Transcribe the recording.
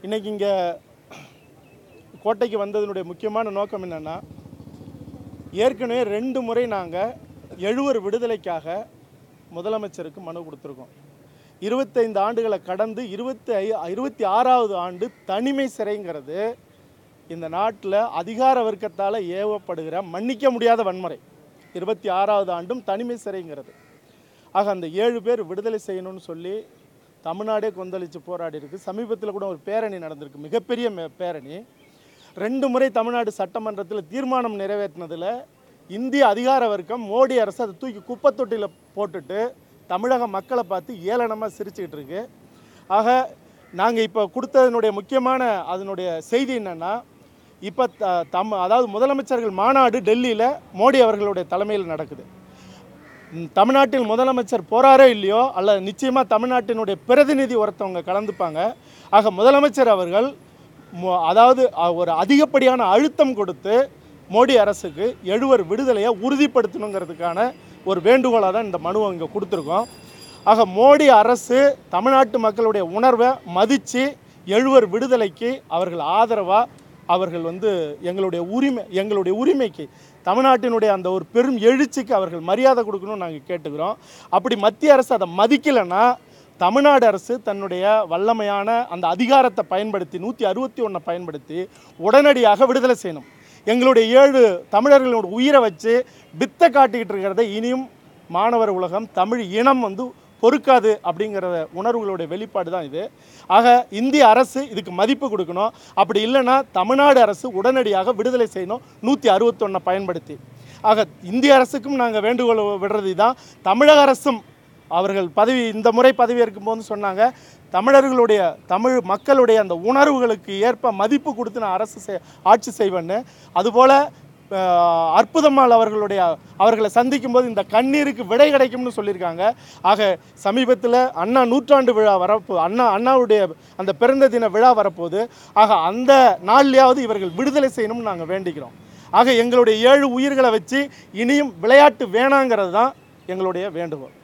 இன்னைக்கு இங்கே கோட்டைக்கு வந்ததனுடைய முக்கியமான நோக்கம் என்னென்னா ஏற்கனவே ரெண்டு முறை நாங்கள் எழுவர் விடுதலைக்காக முதலமைச்சருக்கு மனு கொடுத்துருக்கோம் இருபத்தைந்து ஆண்டுகளை கடந்து இருபத்தி ஐ இருபத்தி ஆறாவது ஆண்டு தனிமை சிறைங்கிறது இந்த நாட்டில் அதிகார வர்க்கத்தால் ஏவப்படுகிற மன்னிக்க முடியாத வன்முறை இருபத்தி ஆறாவது ஆண்டும் தனிமை சிறைங்கிறது ஆக அந்த ஏழு பேர் விடுதலை செய்யணும்னு சொல்லி தமிழ்நாடே கொந்தளித்து போராடி இருக்கு சமீபத்தில் கூட ஒரு பேரணி நடந்திருக்கு மிகப்பெரிய மே- பேரணி ரெண்டு முறை தமிழ்நாடு சட்டமன்றத்தில் தீர்மானம் நிறைவேற்றினதில் இந்திய அதிகார வர்க்கம் மோடி அரசு அதை தூக்கி குப்பை தொட்டியில் போட்டுட்டு தமிழக மக்களை பார்த்து ஏளனமாக சிரிச்சுக்கிட்டு இருக்கு ஆக நாங்கள் இப்போ கொடுத்ததனுடைய முக்கியமான அதனுடைய செய்தி என்னென்னா இப்போ த தம் அதாவது முதலமைச்சர்கள் மாநாடு டெல்லியில் மோடி அவர்களுடைய தலைமையில் நடக்குது ம், தமிழ்நாட்டில் முதலமைச்சர் போறாரோ இல்லையோ அல்ல நிச்சயமாக தமிழ்நாட்டினுடைய பிரதிநிதி ஒருத்தவங்க கலந்துப்பாங்க ஆக முதலமைச்சர் அவர்கள் மு- அதாவது அ, ஒரு அதிகப்படியான அழுத்தம் கொடுத்து மோடி அரசுக்கு எழுவர் விடுதலையை உறுதிப்படுத்தணுங்கிறதுக்கான ஒரு வேண்டுகோளாக தான் இந்த மனுவை இங்கே கொடுத்துருக்கோம் ஆக மோடி அரசு தமிழ்நாட்டு மக்களுடைய உணர்வை மதித்து எழுவர் விடுதலைக்கு அவர்கள் ஆதரவாக அவர்கள் வந்து எங்களுடைய உரிமை எங்களுடைய உரிமைக்கு தமிழ்நாட்டினுடைய அந்த ஒரு பெரும் எழுச்சிக்கு அவர்கள் மரியாதை கொடுக்கணும்னு நாங்கள் கேட்டுக்கிறோம் அப்படி மத்திய அரசு அதை மதிக்கலைன்னா தமிழ்நாடு அரசு தன்னுடைய வல்லமையான அந்த அதிகாரத்தை பயன்படுத்தி நூற்றி அறுபத்தி ஒன்றை பயன்படுத்தி உடனடியாக விடுதலை செய்யணும் எங்களுடைய ஏழு தமிழர்களோட உயிரை வச்சு வித்தை காட்டிக்கிட்டு இருக்கிறத இனியும் மாணவர் உலகம் தமிழ் இனம் வந்து பொறுக்காது அப்படிங்கிற உணர்வுகளுடைய வெளிப்பாடு தான் இது ஆக இந்திய அரசு இதுக்கு மதிப்பு கொடுக்கணும் அப்படி இல்லைன்னா தமிழ்நாடு அரசு உடனடியாக விடுதலை செய்யணும் நூற்றி அறுபத்தொன்னை பயன்படுத்தி ஆக இந்திய அரசுக்கும் நாங்கள் வேண்டுகோள் விடுறது தான் தமிழக அரசும் அவர்கள் பதவி இந்த முறை பதவி ஏற்கும்போது சொன்னாங்க தமிழர்களுடைய தமிழ் மக்களுடைய அந்த உணர்வுகளுக்கு ஏற்ப மதிப்பு கொடுத்து நான் அரசு செய் ஆட்சி செய்வேன்னு அதுபோல் அஹ், அற்புதம்மாள் அவர்களுடைய அவர்களை சந்திக்கும் போது இந்த கண்ணீருக்கு விடை கிடைக்கும்னு சொல்லியிருக்காங்க ஆக சமீபத்தில் அண்ணா நூற்றாண்டு விழா வரப்போ அண்ணா அண்ணாவுடைய அந்த பிறந்த தின விழா வரப்போகுது ஆக அந்த நாள்லையாவது இவர்கள் விடுதலை செய்யணும்னு நாங்கள் வேண்டிக்கிறோம் ஆக எங்களுடைய ஏழு உயிர்களை வச்சு இனியும் விளையாட்டு வேணாங்கிறது தான் எங்களுடைய வேண்டுகோள்